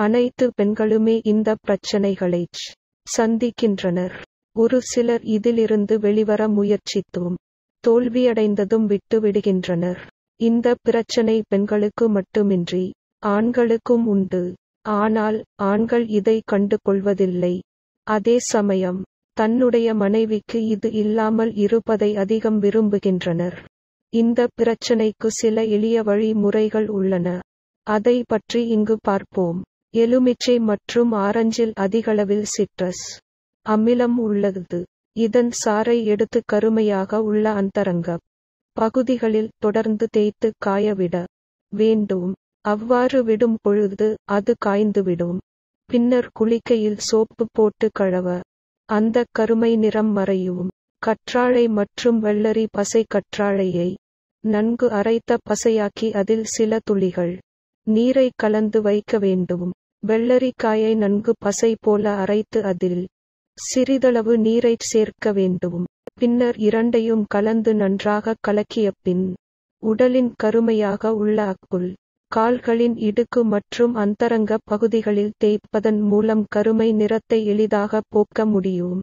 அனைத்து பெண்களுமே இந்த பிரச்சனைகளைச் சந்திக்கின்றனர் ஒரு சிலர் இதிலிருந்து வெளிவர முயற்சித்தும் தோல்வியடைந்ததும் விட்டு விடுகின்றனர் இந்த பிரச்சனை பெண்களுக்கு மட்டுமின்றி ஆண்களுக்கும் உண்டு ஆனால் ஆண்கள் இதை கண்டு கொள்வதில்லை அதே சமயம் தன்னுடைய மனைவிக்கு இது இல்லாமல் இருப்பதை அதிகம் விரும்புகின்றனர் இந்த பிரச்சனைக்கு சில எளிய வழிமுறைகள் உள்ளன அதை பற்றி இங்கு பார்ப்போம் எலுமிச்சை மற்றும் ஆரஞ்சில் அதிகளவில் சிட்ரஸ் அமிலம் உள்ளது இதன் சாறை எடுத்து கருமையாக உள்ள அந்தரங்க பகுதிகளில் தொடர்ந்து தேய்த்து காயவிட வேண்டும் அவ்வாறு விடும் பொழுது அது காய்ந்துவிடும் பின்னர் குளிக்கையில் சோப்பு போட்டு கழுவ அந்த கருமை நிறம் மறையும் கற்றாழை மற்றும் வெள்ளரி பசை கற்றாழையை நன்கு அரைத்த பசையாக்கி அதில் சில துளிகள் நீரை கலந்து வைக்க வேண்டும் வெள்ளரிக்காயை நன்கு பசை போல அரைத்து அதில் சிறிதளவு நீரைச் சேர்க்க வேண்டும் பின்னர் இரண்டையும் கலந்து நன்றாக கலக்கிய பின் உடலின் கருமையாக உள்ள அக்குள் கால்களின் இடுக்கு மற்றும் அந்தரங்க பகுதிகளில் தேய்ப்பதன் மூலம் கருமை நிறத்தை எளிதாக போக்க முடியும்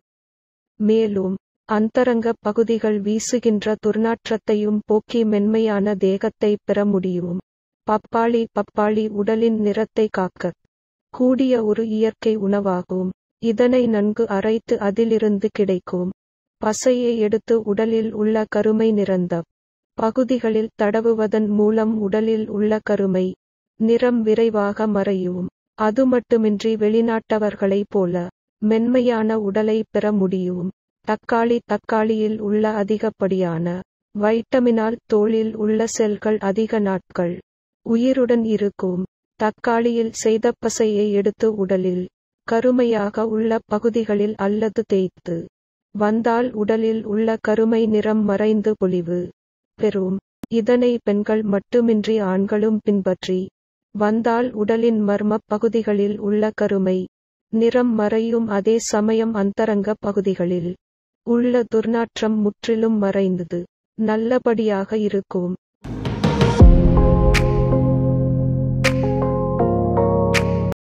மேலும் அந்தரங்க பகுதிகள் வீசுகின்ற துர்நாற்றத்தையும் போக்கி மென்மையான தேகத்தை பெற முடியும் பப்பாளி பப்பாளி உடலின் நிறத்தை காக்க கூடிய ஒரு இயற்கை உணவாகும் இதனை நன்கு அரைத்து அதிலிருந்து கிடைக்கும் பசையை எடுத்து உடலில் உள்ள கருமை நிறந்த பகுதிகளில் தடவுவதன் மூலம் உடலில் உள்ள கருமை நிறம் விரைவாக மறையும் அது மட்டுமின்றி வெளிநாட்டவர்களைப் போல மென்மையான உடலை பெற முடியும் தக்காளி தக்காளியில் உள்ள அதிகப்படியான வைட்டமினால் தோலில் உள்ள செல்கள் அதிக நாட்கள் உயிருடன் இருக்கும் தக்காளியில் செய்த பசையை எடுத்து உடலில் கருமையாக உள்ள பகுதிகளில் அல்லது தேய்த்து வந்தால் உடலில் உள்ள கருமை நிறம் மறைந்து பொலிவு பெறும் இதனை பெண்கள் மட்டுமின்றி ஆண்களும் பின்பற்றி வந்தால் உடலின் மர்ம பகுதிகளில் உள்ள கருமை நிறம் மறையும் அதே சமயம் அந்தரங்க பகுதிகளில் உள்ள துர்நாற்றம் முற்றிலும் மறைந்தது நல்லபடியாக இருக்கும்